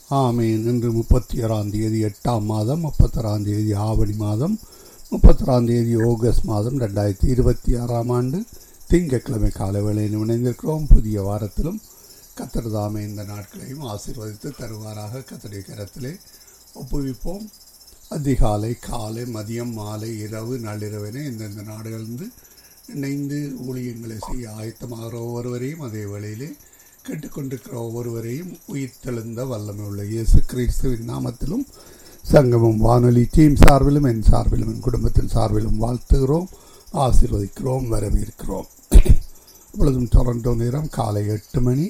ஆமீன் இன்று முப்பத்தி ஓராம் தேதி எட்டாம் மாதம் முப்பத்தொராம் தேதி ஆவணி மாதம் முப்பத்தொராம் தேதி ஆகஸ்ட் மாதம் ரெண்டாயிரத்தி இருபத்தி ஆறாம் ஆண்டு திங்கட்கிழமை காலை வேளையில் இணைந்திருக்கிறோம் புதிய வாரத்திலும் கத்தர் தாமே இந்த நாட்களையும் ஆசீர்வதித்து தருவாராக கத்தருடைய கரத்திலே ஒப்புவிப்போம் அதிகாலை காலை மதியம் மாலை இரவு நள்ளிரவென இந்தந்த நாடுகளிலிருந்து இணைந்து ஊழியங்களை செய்ய ஆயத்தமாகிற ஒவ்வொருவரையும் அதே வேளையிலே கேட்டுக்கொண்டிருக்கிற ஒவ்வொருவரையும் உயிர்த்தெழுந்த வல்லமை உள்ள இயேசு கிறிஸ்துவின் நாமத்திலும் சங்கமம் வானொலி டீம் சார்பிலும் என் சார்பிலும் என் குடும்பத்தின் சார்பிலும் வாழ்த்துகிறோம் ஆசீர்வதிக்கிறோம் வரவேற்கிறோம் இப்பொழுதும் டொரண்டோ நேரம் காலை எட்டு மணி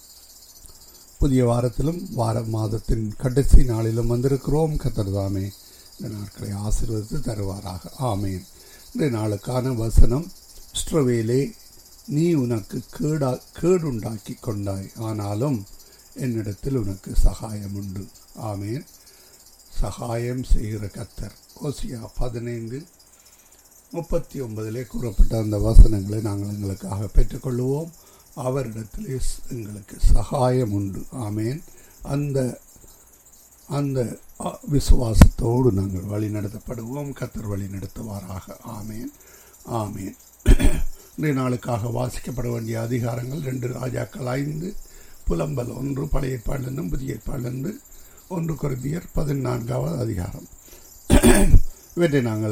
புதிய வாரத்திலும் வார மாதத்தின் கடைசி நாளிலும் வந்திருக்கிறோம் கத்தர்தாமே இந்த நாட்களை ஆசீர்வதித்து தருவாராக ஆமேன் இன்றைய நாளுக்கான வசனம் ஸ்ட்ரவேலே நீ உனக்கு கேடா கேடுண்டாக்கி கொண்டாய் ஆனாலும் என்னிடத்தில் உனக்கு சகாயம் உண்டு ஆமேன் சகாயம் செய்கிற கத்தர் ஓசியா பதினைந்து முப்பத்தி ஒன்பதிலே கூறப்பட்ட அந்த வசனங்களை நாங்கள் எங்களுக்காக பெற்றுக்கொள்வோம் அவரிடத்திலே எங்களுக்கு சகாயம் உண்டு ஆமேன் அந்த அந்த விசுவாசத்தோடு நாங்கள் வழி நடத்தப்படுவோம் கத்தர் வழி நடத்துவாராக ஆமேன் ஆமேன் இன்றைய நாளுக்காக வாசிக்கப்பட வேண்டிய அதிகாரங்கள் ரெண்டு ராஜாக்கள் ஐந்து புலம்பல் ஒன்று பழைய ஏற்பாடிலிருந்தும் புதிய ஏற்பாடிலிருந்து ஒன்று குருதியர் பதினான்காவது அதிகாரம் இவற்றை நாங்கள்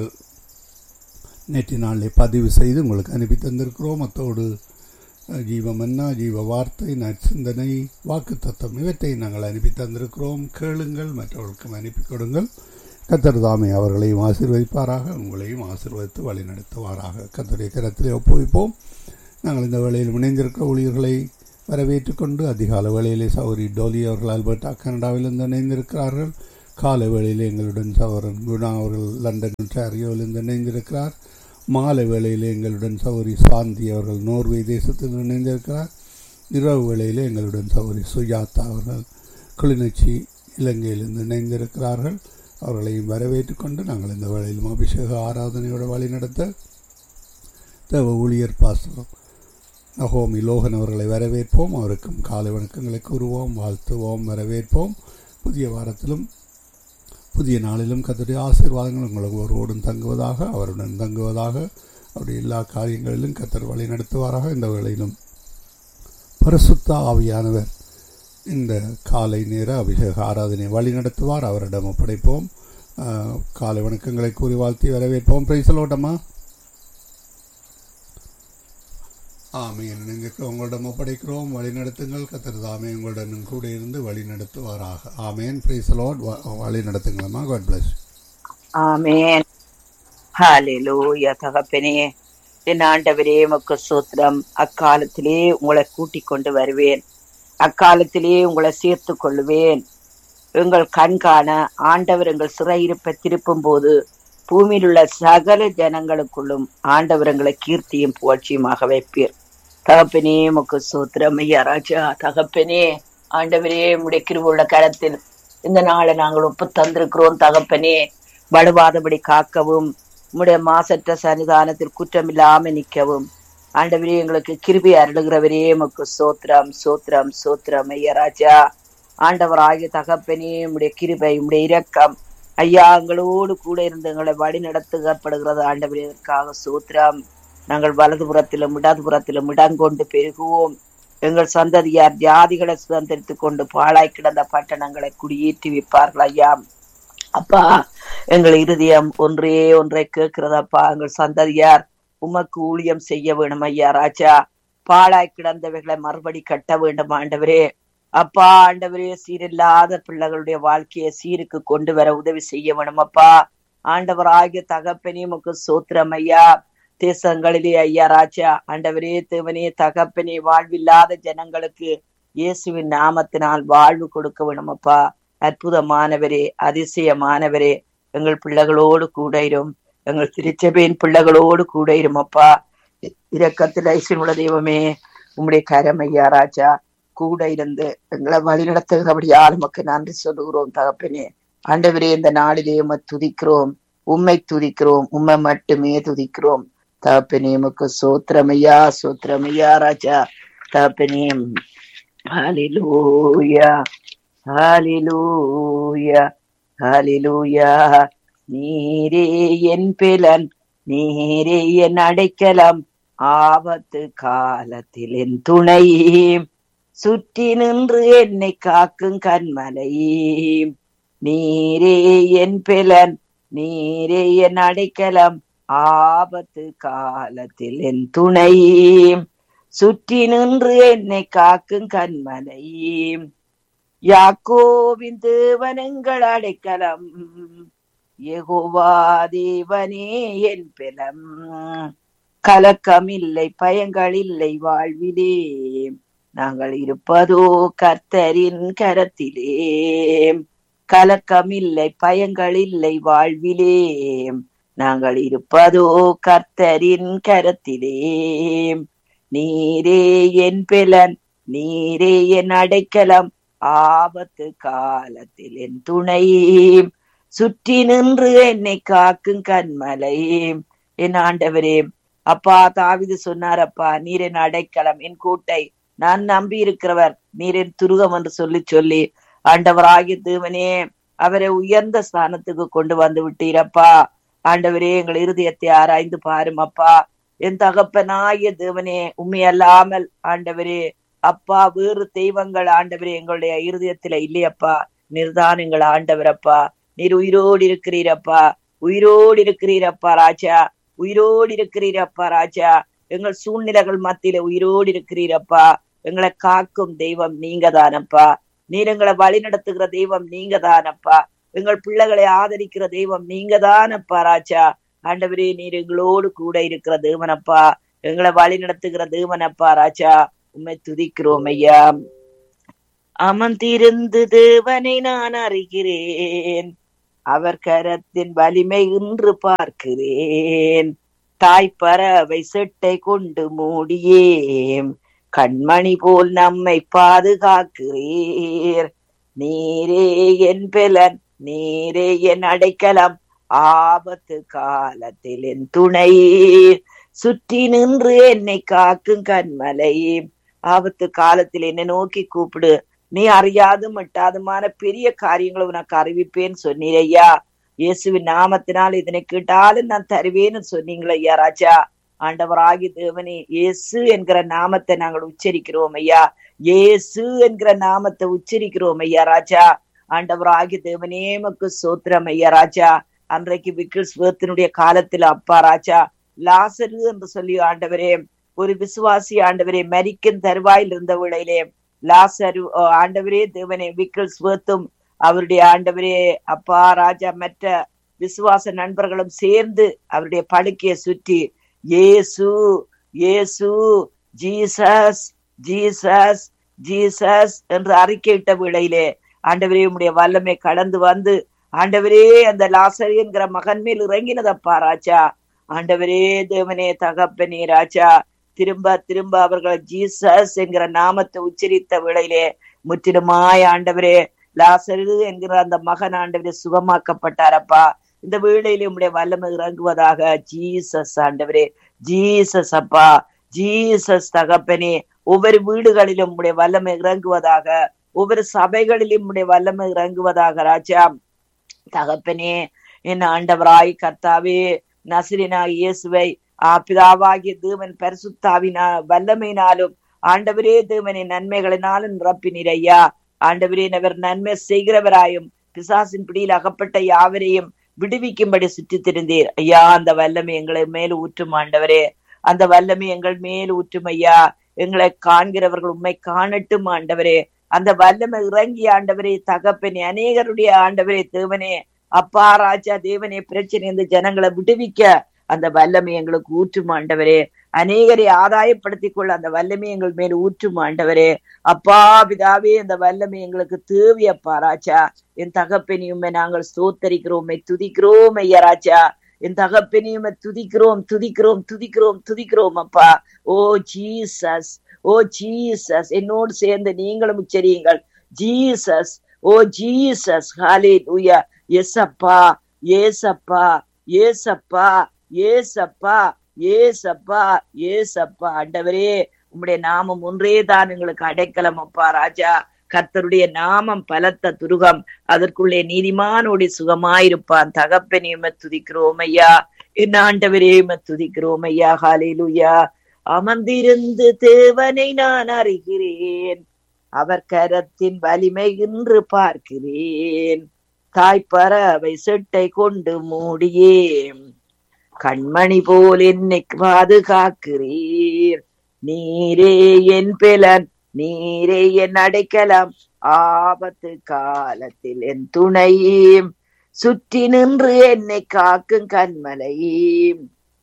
நேற்று நாளிலே பதிவு செய்து உங்களுக்கு அனுப்பி தந்திருக்கிறோம் அத்தோடு ஜீவமன்னா ஜீவ வார்த்தை நற்சிந்தனை வாக்கு தத்துவம் இவற்றை நாங்கள் அனுப்பி தந்திருக்கிறோம் கேளுங்கள் மற்றவர்களுக்கும் அனுப்பி கொடுங்கள் கத்தர் தாமே அவர்களையும் ஆசீர்வதிப்பாராக உங்களையும் ஆசீர்வதித்து வழி நடத்துவாராக கத்தருடைய கரத்திலே ஒப்புவிப்போம் நாங்கள் இந்த வேளையில் இணைந்திருக்கிற ஊழியர்களை வரவேற்றுக் கொண்டு அதிகால வேளையிலே சௌரி டோலி அவர்கள் அல்பர்டா கனடாவிலிருந்து இணைந்திருக்கிறார்கள் கால வேளையில் எங்களுடன் சௌரன் குணா அவர்கள் லண்டன் ஒன்றாரியோவிலிருந்து இணைந்திருக்கிறார் மாலை வேளையில் எங்களுடன் சௌரி சாந்தி அவர்கள் நோர்வே தேசத்தில் இணைந்திருக்கிறார் இரவு வேளையில் எங்களுடன் சௌரி சுஜாதா அவர்கள் கிளிநொச்சி இலங்கையிலிருந்து இணைந்திருக்கிறார்கள் அவர்களையும் வரவேற்றுக் கொண்டு நாங்கள் இந்த வேளையிலும் அபிஷேக ஆராதனையோடு வழி நடத்த தேவ ஊழியர் பாஸ்டர் நகோமி லோகன் அவர்களை வரவேற்போம் அவருக்கும் காலை வணக்கங்களை கூறுவோம் வாழ்த்துவோம் வரவேற்போம் புதிய வாரத்திலும் புதிய நாளிலும் கத்தருடைய ஆசீர்வாதங்கள் உங்களுக்கு ஒருவோடும் தங்குவதாக அவருடன் தங்குவதாக அவருடைய எல்லா காரியங்களிலும் கத்தர் வழி நடத்துவாராக இந்த வேளையிலும் பரிசுத்த ஆவியானவர் இந்த காலை நேர அபிஷேக ஆராதனை வழி நடத்துவார் அவரிடம் ஒப்படைப்போம் காலை வணக்கங்களை கூறி வாழ்த்தி வரவேற்போம் பிரைசலோட்டமா ஆமையன் நீங்கள் உங்களிடம் ஒப்படைக்கிறோம் வழி நடத்துங்கள் கத்தர் தாமே உங்களுடன் கூட இருந்து வழி நடத்துவாராக ஆமேன் பிரைசலோட் வழி நடத்துங்களம்மா காட் பிளஸ் ஆமேன் ஹalleluya தகப்பனே என் ஆண்டவரே உமக்கு சூத்திரம் அக்காலத்திலே உங்களை கூட்டிக் கொண்டு வருவேன் அக்காலத்திலே உங்களை சேர்த்து கொள்ளுவேன் எங்கள் கண்காண ஆண்டவர் எங்கள் சிறையிருப்பை திருப்பும் போது பூமியில் உள்ள சகல ஜனங்களுக்குள்ளும் ஆண்டவர் எங்களை கீர்த்தியும் புகழ்ச்சியுமாக வைப்பீர் தகப்பனே முக்கு சூத்திரம் ஐயா ராஜா தகப்பனே ஆண்டவரே உடைய கிருவுள்ள கரத்தில் இந்த நாளை நாங்கள் ஒப்பு தந்திருக்கிறோம் தகப்பனே வலுவாதபடி காக்கவும் உம்முடைய மாசற்ற சன்னிதானத்தில் குற்றமில்லாம நிற்கவும் ஆண்டவரே எங்களுக்கு கிருபி அருளுகிறவரே எமக்கு சோத்திரம் சோத்திரம் சோத்திரம் ஐயா ராஜா ஆண்டவர் ஆகிய தகப்பனே உடைய கிருபை உடைய இரக்கம் ஐயா எங்களோடு கூட இருந்து எங்களை வழி நடத்துகப்படுகிறது ஆண்டவரே இதற்காக சோத்திரம் நாங்கள் வலதுபுறத்திலும் இடதுபுறத்திலும் இடங்கொண்டு பெருகுவோம் எங்கள் சந்ததியார் ஜாதிகளை சுதந்திரித்துக் கொண்டு பாழாய் கிடந்த பட்டணங்களை குடியேற்றி வைப்பார்கள் ஐயா அப்பா எங்கள் இருதயம் ஒன்றே ஒன்றை கேட்கிறதப்பா எங்கள் சந்ததியார் உமக்கு ஊழியம் செய்ய வேணும் ஐயா ராஜா பாழாய் கிடந்தவைகளை மறுபடி கட்ட வேண்டும் ஆண்டவரே அப்பா ஆண்டவரே சீரில்லாத பிள்ளைகளுடைய வாழ்க்கையை சீருக்கு கொண்டு வர உதவி செய்ய வேணும் அப்பா ஆண்டவர் ஆகிய தகப்பனே உமக்கு சோத்திரம் ஐயா தேசங்களிலே ஐயா ராஜா ஆண்டவரே தேவனே தகப்பனே வாழ்வில்லாத ஜனங்களுக்கு இயேசுவின் நாமத்தினால் வாழ்வு கொடுக்க வேணும் அப்பா அற்புதமானவரே அதிசயமானவரே எங்கள் பிள்ளைகளோடு கூட இரும் எங்கள் திருச்சபையின் பிள்ளைகளோடு கூட இரும் அப்பா இரக்கத்தில் ஐஸ்வனுள்ள தெய்வமே உம்முடைய கரம் ஐயா ராஜா கூட இருந்து எங்களை வழி நடத்துகிறபடியால் நமக்கு நன்றி சொல்லுகிறோம் தகப்பனே ஆண்டவரே இந்த நாளிலே உம்மை துதிக்கிறோம் உம்மை துதிக்கிறோம் உம்மை மட்டுமே துதிக்கிறோம் தகப்பனே உமக்கு சோத்திரமையா சோத்திரமையா ராஜா தகப்பனே ஹalleluya ஹalleluya ஹalleluya நீரே என் பிலன் நீரே என் அடைக்கலம் ஆபத்து காலத்தில் என் துணை சுற்றி நின்று என்னை காக்கும் கண்மலை நீரே என் பிலன் நீரே என் அடைக்கலம் ஆபத்து காலத்தில் என் துணை சுற்றி நின்று என்னை காக்கும் கண்மலை யாக்கோவின் தேவனங்கள் அடைக்கலம் யெகோவா தேவனே என் பிலம் கலக்கம் இல்லை பயங்கள் இல்லை வாழ்விலே நாங்கள் இருப்பதோ கர்த்தரின் கரத்திலே கலக்கம் இல்லை பயங்கள் இல்லை வாழ்விலே நாங்கள் இருப்பதோ கர்த்தரின் கரத்திலே நீரே என் பிலன் நீரே என் அடைக்கலம் ஆபத்து காலத்தில் என் துணை சுற்றி நின்று என்னை காக்கும் கண்மலை என் ஆண்டவரே அப்பா தாவிது சொன்னாரப்பா நீர் என் அடைக்கலம் என் கூட்டை நான் நம்பி இருக்கிறவர் நீர் என் துருகம் என்று சொல்லி சொல்லி ஆண்டவராகிய தேவனே அவரை உயர்ந்த ஸ்தானத்துக்கு கொண்டு வந்து விட்டீரப்பா ஆண்டவரே எங்கள் இருதயத்தை ஆராய்ந்து பாரும் அப்பா என் தகப்பனாகிய தேவனே உண்மை அல்லாமல் ஆண்டவரே அப்பா வேறு தெய்வங்கள் ஆண்டவரே எங்களுடைய இருதயத்துல இல்லையப்பா நீர்தான் எங்கள் ஆண்டவரப்பா நீர் உயிரோடு இருக்கிறீரப்பா உயிரோடு இருக்கிறீரப்பா ராஜா உயிரோடு இருக்கிறீரப்பா ராஜா எங்கள் சூழ்நிலைகள் மத்தியில உயிரோடு இருக்கிறீரப்பா எங்களை காக்கும் தெய்வம் நீங்க தானப்பா நீர் எங்களை வழி நடத்துகிற தெய்வம் நீங்க தானப்பா எங்கள் பிள்ளைகளை ஆதரிக்கிற தெய்வம் நீங்க தானப்பா ராஜா ஆண்டவரே நீர் எங்களோடு கூட இருக்கிற தேவனப்பா எங்களை வழி நடத்துகிற தேவனப்பா ராஜா உண்மை துதிக்கிறோம் ஐயா அமர்ந்திருந்து தேவனை நான் அறிகிறேன் அவர் கரத்தின் வலிமை இன்று பார்க்கிறேன் தாய் பறவை செட்டை கொண்டு மூடியே கண்மணி போல் நம்மை பாதுகாக்கிறீர் நீரே என் பெலன் நீரே என் அடைக்கலம் ஆபத்து காலத்தில் என் துணை சுற்றி நின்று என்னை காக்கும் கண்மலை ஆபத்து காலத்தில் என்னை நோக்கி கூப்பிடு நீ அறியாது மட்டாதுமான பெரிய காரியங்களை உனக்கு அறிவிப்பேன்னு சொன்னீரையா இயேசுவின் நாமத்தினால் இதனை கேட்டாலும் நான் தருவேன்னு சொன்னீங்களே ஐயா ராஜா ஆண்டவராகி தேவனே இயேசு என்கிற நாமத்தை நாங்கள் உச்சரிக்கிறோம் ஐயா இயேசு என்கிற நாமத்தை உச்சரிக்கிறோம் ஐயா ராஜா ஆண்டவராகி தேவனே மக்கு சோத்திரம் ஐயா ராஜா அன்றைக்கு விக்கில் சுவத்தினுடைய காலத்துல அப்பா ராஜா லாசரு என்று சொல்லி ஆண்டவரே ஒரு விசுவாசி ஆண்டவரே மரிக்கும் தருவாயில் இருந்த வேளையிலே லாசரு ஆண்டவரே தேவனே விக்கில் சுவத்தும் அவருடைய ஆண்டவரே அப்பா ராஜா மற்ற விசுவாச நண்பர்களும் சேர்ந்து அவருடைய படுக்கையை சுற்றி Yesu Yesu Jesus Jesus Jesus என்று அறிக்கையிட்ட வேளையிலே ஆண்டவரே உடைய வல்லமை கடந்து வந்து ஆண்டவரே அந்த லாசர் என்கிற மகன் மேல் இறங்கினதப்பா ராஜா ஆண்டவரே தேவனே தகப்பனே ராஜா திரும்ப திரும்ப அவர்கள் ஜீசஸ் என்கிற நாமத்தை உச்சரித்த வேளையிலே முற்றிலுமாய் ஆண்டவரே லாசரு என்கிற அந்த மகன் ஆண்டவரே சுகமாக்கப்பட்டாரப்பா இந்த வேளையிலே உடைய வல்லமை இறங்குவதாக ஜீசஸ் ஆண்டவரே ஜீசஸ் அப்பா ஜீசஸ் தகப்பனே ஒவ்வொரு வீடுகளிலும் உடைய வல்லமை இறங்குவதாக ஒவ்வொரு சபைகளிலும் உடைய வல்லமை இறங்குவதாக ராஜா தகப்பனே என் ஆண்டவராய் கர்த்தாவே நசிரினாய் இயேசுவை பிதாவாகிய தேவன் பரிசுத்தாவினா வல்லமையினாலும் ஆண்டவரே தேவனை நன்மைகளினாலும் நிரப்பினீர் ஐயா ஆண்டவரே அவர் நன்மை செய்கிறவராயும் பிசாசின் பிடியில் அகப்பட்ட யாவரையும் விடுவிக்கும்படி சுற்றி திரிந்தீர் ஐயா அந்த வல்லமை எங்களை மேல் ஊற்றும் ஆண்டவரே அந்த வல்லமை எங்கள் மேல் ஊற்றும் ஐயா எங்களை காண்கிறவர்கள் உண்மை காணட்டும் ஆண்டவரே அந்த வல்லமை இறங்கி ஆண்டவரே தகப்பனே அநேகருடைய ஆண்டவரே தேவனே அப்பா ராஜா தேவனே பிரச்சனை இந்த ஜனங்களை விடுவிக்க அந்த வல்லமை எங்களுக்கு ஊற்றும் ஆண்டவரே அநேகரை ஆதாயப்படுத்திக் கொள்ள அந்த வல்லமை எங்கள் மேல் ஊற்றும் ஆண்டவரே அப்பா பிதாவே அந்த வல்லமை எங்களுக்கு தேவை அப்பா ராஜா என் தகப்பனையுமே நாங்கள் ஸ்தோத்தரிக்கிறோம் துதிக்கிறோம் ஐயா ராஜா என் தகப்பனையுமே துதிக்கிறோம் துதிக்கிறோம் துதிக்கிறோம் துதிக்கிறோம் அப்பா ஓ ஜீசஸ் ஓ ஜீசஸ் என்னோடு சேர்ந்து நீங்களும் உச்சரியுங்கள் ஜீசஸ் ஓ ஜீசஸ் ஹாலே லூயா எஸ் அப்பா ஏசப்பா ஏசப்பா ஏசப்பா ஏசப்பா ஏசப்பா ஆண்டவரே உம்முடைய நாமம் ஒன்றே தான் எங்களுக்கு அடைக்கலம் அப்பா ராஜா கர்த்தருடைய நாமம் பலத்த துருகம் அதற்குள்ளே நீதிமானோடி சுகமாயிருப்பான் தகப்பனேம துதிக்கிறோம் ஐயா என் ஆண்டவரேம துதிக்கிறோம் ஐயா ஹாலேலுயா அமர்ந்திருந்து தேவனை நான் அறிகிறேன் அவர் கரத்தின் வலிமை இன்று பார்க்கிறேன் தாய்ப்பறவை செட்டை கொண்டு மூடியே கண்மணி போல் என்னை பாதுகாக்கிறீர் நீரே என் பிலன் நீரே என் அடைக்கலாம் ஆபத்து காலத்தில் என் துணையும் சுற்றி நின்று என்னை காக்கும் கண்மலையும்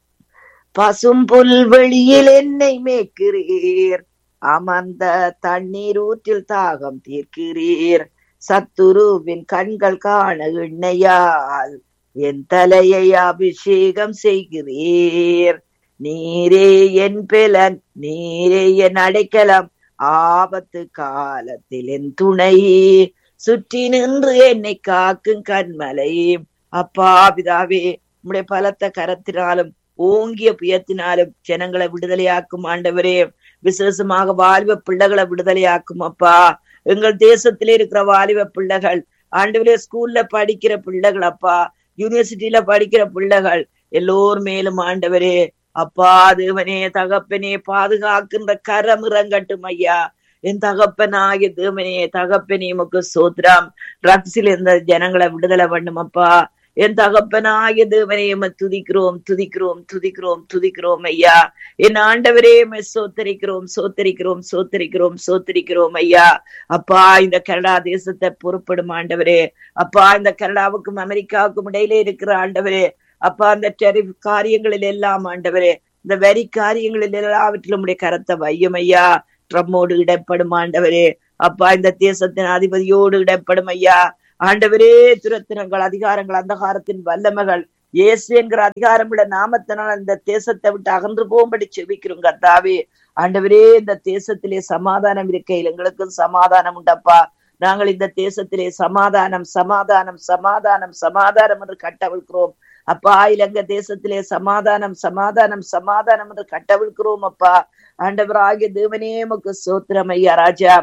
பசும் புல்வெளியில் என்னை மேய்க்கிறீர் அமர்ந்த தண்ணீர் ஊற்றில் தாகம் தீர்க்கிறீர் சத்துருவின் கண்கள் காண எண்ணெயால் என் தலையை அபிஷேகம் செய்கிறீர் நீரே என் பிலன் நீரே என் அடைக்கலம் ஆபத்து காலத்தில் என் துணை சுற்றி நின்று என்னை காக்கும் கண்மலை அப்பா பிதாவே உம்முடைய பலத்த கரத்தினாலும் ஓங்கிய புயத்தினாலும் ஜனங்களை விடுதலையாக்கும் ஆண்டவரே விசேஷமாக வாலிப பிள்ளைகளை விடுதலையாக்கும் அப்பா எங்கள் தேசத்திலே இருக்கிற வாலிப பிள்ளைகள் ஆண்டவரே ஸ்கூல்ல படிக்கிற பிள்ளைகள் அப்பா யூனிவர்சிட்டியில படிக்கிற பிள்ளைகள் எல்லோர் மேலும் ஆண்டவரே அப்பா தேவனே தகப்பனே பாதுகாக்கின்ற கரம் இறங்கட்டும் ஐயா என் தகப்பனாகிய தேவனே தகப்பனே உமக்கு சோத்ரம் ட்ரக்ஸில் இருந்த ஜனங்களை விடுதலை பண்ணும் அப்பா என் தகப்பனாகிய தேவனே எம துதிக்கிறோம் துதிக்கிறோம் துதிக்கிறோம் துதிக்கிறோம் ஐயா என் ஆண்டவரே எம்மை சோத்தரிக்கிறோம் சோத்தரிக்கிறோம் சோத்தரிக்கிறோம் சோத்தரிக்கிறோம் ஐயா அப்பா இந்த கனடா தேசத்தை பொறுப்படும் ஆண்டவரே அப்பா இந்த கனடாவுக்கும் அமெரிக்காவுக்கும் இடையிலே இருக்கிற ஆண்டவரே அப்பா அந்த டெரிஃப் காரியங்களில் எல்லாம் ஆண்டவரே இந்த வரி காரியங்களில் எல்லாவற்றிலும் உடைய கரத்தை வையும் ஐயா ட்ரம்மோடு இடப்படும் ஆண்டவரே அப்பா இந்த தேசத்தின் அதிபதியோடு இடப்படும் ஐயா ஆண்டவரே துரத்தினங்கள் அதிகாரங்கள் அந்தகாரத்தின் வல்லமைகள் இயேசு என்கிற அதிகாரம் உள்ள நாமத்தினால் இந்த தேசத்தை விட்டு அகன்று போகும்படி செபிக்கிறோம் கர்த்தாவே ஆண்டவரே இந்த தேசத்திலே சமாதானம் இருக்கையில் எங்களுக்கும் சமாதானம் உண்டப்பா நாங்கள் இந்த தேசத்திலே சமாதானம் சமாதானம் சமாதானம் சமாதானம் என்று கட்டவிழ்கிறோம் அப்பா இலங்கை தேசத்திலே சமாதானம் சமாதானம் சமாதானம் என்று கட்டவிழ்கிறோம் அப்பா ஆண்டவராகிய தேவனே உமக்கு சோத்திரம் ஐயா ராஜா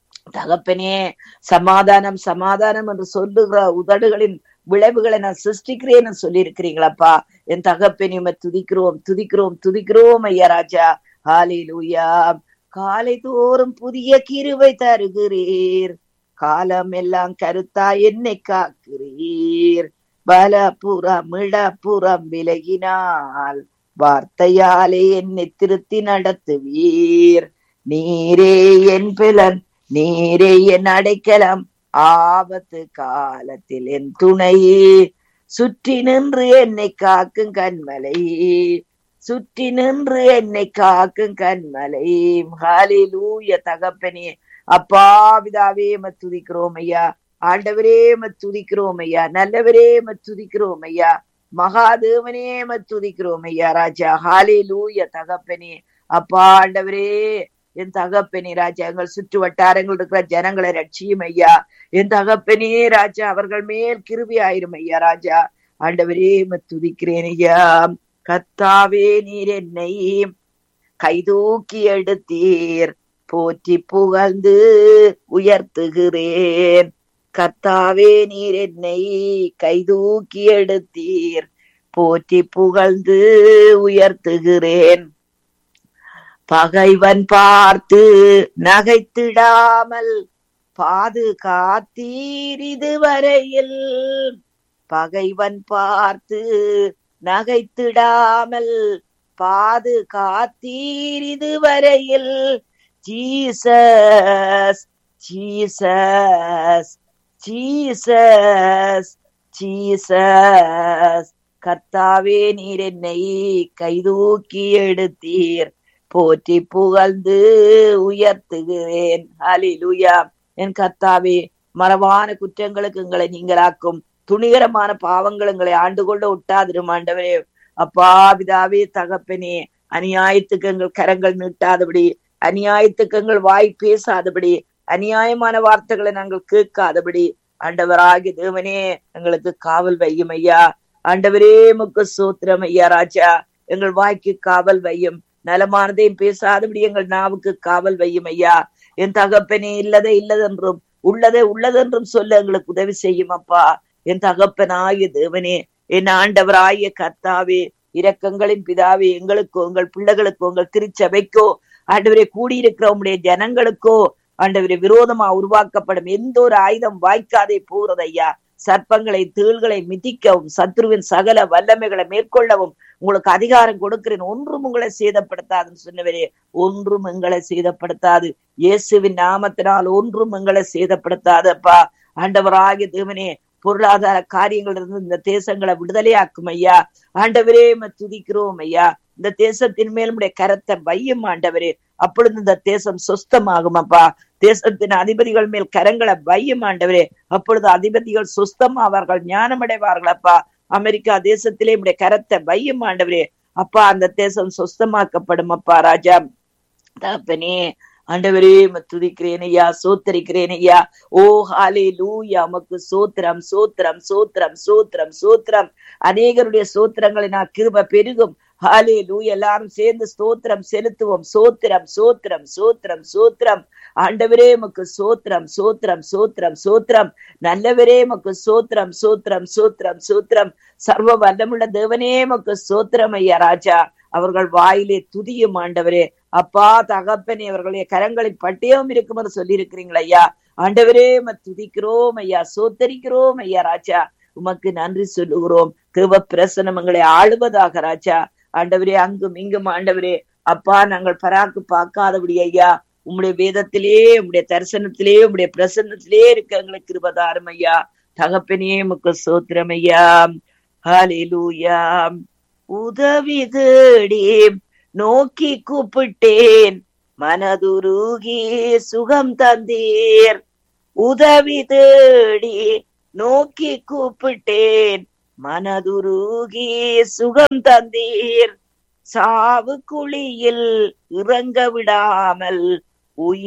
தகப்பனே சமாதானம் சமாதானம் என்று சொல்லுகிற உதடுகளின் விளைவுகளை நான் சிருஷ்டிக்கிறேன்னு சொல்லி இருக்கிறீங்களப்பா என் தகப்பனே உம்மை துதிக்கிறோம் துதிக்கிறோம் துதிக்கிறோம் ஐயா ராஜா ஹாலிலூயா காலை தோறும் புதிய கிருவை தருகிறீர் காலம் எல்லாம் கருத்தா என்னை காக்கிறீர் பலபுறம் இடப்புறம் விலகினால் வார்த்தையாலே என்னை திருத்தி நடத்துவீர் நீரே என் பிலன் நீரே என் அடைக்கலம் ஆபத்து காலத்தில் என் துணையே சுற்றி நின்று என்னை காக்கும் கண்மலை சுற்றி நின்று என்னை காக்கும் கண்மலை ஹாலிலூய தகப்பனே அப்பா பிதாவே துதிக்கிறோம் ஐயா ஆண்டவரே துதிக்கிறோம் ஐயா நல்லவரே துதிக்கிறோம் ஐயா மகாதேவனே துதிக்கிறோம் ஐயா ராஜா ஹாலே லூய தகப்பனே அப்பா ஆண்டவரே என் தகப்பனே ராஜா எங்கள் சுற்று வட்டாரங்கள் இருக்கிற ஜனங்களை ரட்சியும் ஐயா என் தகப்பனே ராஜா அவர்கள் மேல் கிருபி ஆயிரும் ஐயா ராஜா ஆண்டவரே துதிக்கிறேன் ஐயா கத்தாவே நீர் என்னை கைதூக்கி எடுத்தீர் போற்றி புகழ்ந்து உயர்த்துகிறேன் கர்த்தாவே நீர் என்னை கைதூக்கி எடுத்தீர் போற்றி புகழ்ந்து உயர்த்துகிறேன் பகைவன் பார்த்து நகைத்திடாமல் பாதுகாத்தீர் இதுவரையில் பகைவன் பார்த்து நகைத்திடாமல் பாதுகாத்தீர் இதுவரையில் ஜீசஸ் ஜீசஸ் ஜீசஸ் ஜீசஸ் கர்த்தாவே நீர் என்னை கைதூக்கி எடுத்தீர் போற்றி புகழ்ந்து உயர்த்துகிறேன் ஹலிலுயா என் கர்த்தாவே மரபான குற்றங்களுக்கு எங்களை நீங்களாக்கும் துணிகரமான பாவங்கள் எங்களை ஆண்டு கொள்ள விட்டாதிரும் ஆண்டவரே அப்பா பிதாவே தகப்பனே அநியாயத்துக்கு எங்கள் கரங்கள் நீட்டாதபடி அநியாயத்துக்கு எங்கள் வாய் பேசாதபடி அநியாயமான வார்த்தைகளை நாங்கள் கேட்காதபடி ஆண்டவராகிய தேவனே எங்களுக்கு காவல் வையும் ஐயா ஆண்டவரே முக்கு சூத்திரம் ஐயா ராஜா எங்கள் வாய்க்கு காவல் வையும் நலமானதையும் பேசாதபடி எங்கள் நாவுக்கு காவல் வையும் ஐயா என் தகப்பனே இல்லதே இல்லதென்றும் உள்ளதே உள்ளதென்றும் சொல்ல எங்களுக்கு உதவி செய்யும் அப்பா என் தகப்பனாகிய தேவனே என் ஆண்டவராகிய கர்த்தாவே இரக்கங்களின் பிதாவே எங்களுக்கோ உங்கள் பிள்ளைகளுக்கோ உங்கள் திருச்சபைக்கோ ஆண்டவரே கூடியிருக்கிற உங்களுடைய ஜனங்களுக்கோ ஆண்டவரே விரோதமா உருவாக்கப்படும் எந்த ஒரு ஆயுதம் வாய்க்காதே போறது ஐயா சர்ப்பங்களை தீள்களை மிதிக்கவும் சத்ருவின் சகல வல்லமைகளை மேற்கொள்ளவும் உங்களுக்கு அதிகாரம் கொடுக்கிறேன் ஒன்றும் உங்களை சேதப்படுத்தாதுன்னு சொன்னவரே ஒன்றும் எங்களை சேதப்படுத்தாது இயேசுவின் நாமத்தினால் ஒன்றும் எங்களை சேதப்படுத்தாதப்பா ஆண்டவராகிய தேவனே பொருளாதார காரியங்கள் இருந்து இந்த தேசங்களை விடுதலையாக்கும் ஐயா ஆண்டவரே துதிக்கிறோம் ஐயா இந்த தேசத்தின் மேல் உடைய கரத்தை வையும் ஆண்டவரே அப்பொழுது இந்த தேசம் சொஸ்தமாகும் அப்பா தேசத்தின் அதிபதிகள் மேல் கரங்களை வையும் ஆண்டவரே அப்பொழுது அதிபதிகள் சுஸ்தமாவார்கள் ஞானமடைவார்கள் அப்பா அமெரிக்கா தேசத்திலே உடைய கரத்தை வையும் ஆண்டவரே அப்பா அந்த தேசம் சொஸ்தமாக்கப்படும் அப்பா ராஜா தகப்பனே ஆண்டவரே துதிக்கிறேன் ஐயா சோத்தரிக்கிறேன் ஐயா ஓ ஹாலே லூயா உமக்கு சோத்திரம் சோத்திரம் சோத்திரம் சோத்திரம் சோத்திரம் அநேகருடைய சோத்திரங்களை நான் கிருப பெருகும் ஹாலே லூ எல்லாரும் சேர்ந்து ஸ்தோத்திரம் செலுத்துவோம் சோத்திரம் சோத்திரம் சோத்திரம் சோத்திரம் ஆண்டவரே மக்கு சோத்திரம் சோத்திரம் சோத்திரம் சோத்திரம் நல்லவரே மக்கு சோத்திரம் சோத்திரம் சோத்திரம் சோத்திரம் சர்வ வல்லமுள்ள தேவனே மக்கு சோத்திரம் ஐயா ராஜா அவர்கள் வாயிலே துதியும் ஆண்டவரே அப்பா தகப்பனே அவர்களுடைய கரங்களில் பட்டயம் இருக்குமென்று சொல்லி இருக்கிறீங்களா ஐயா ஆண்டவரே துதிக்கிறோம் ஐயா சோத்தரிக்கிறோம் ஐயா ராஜா உமக்கு நன்றி சொல்லுகிறோம் கிருப பிரசனம் எங்களை ஆளுவதாக ராஜா ஆண்டவரே அங்கும் இங்கும் ஆண்டவரே அப்பா நாங்கள் பராக்கு பார்க்காதபடி ஐயா உம்முடைய வேதத்திலே உம்முடைய தரிசனத்திலே உம்முடைய பிரசன்னத்திலே இருக்க எங்களுக்கு கிருபதாரம் ஐயா தகப்பனே முக்கு சோத்திரம் ஐயா ஹாலேலூயா உதவி தேடி நோக்கி கூப்பிட்டேன் மனதுருகி சுகம் தந்தீர் உதவி தேடி நோக்கி கூப்பிட்டேன் மனதுருகி சுகம் தந்தீர் சாவு குழியில் இறங்க விடாமல் உயிர்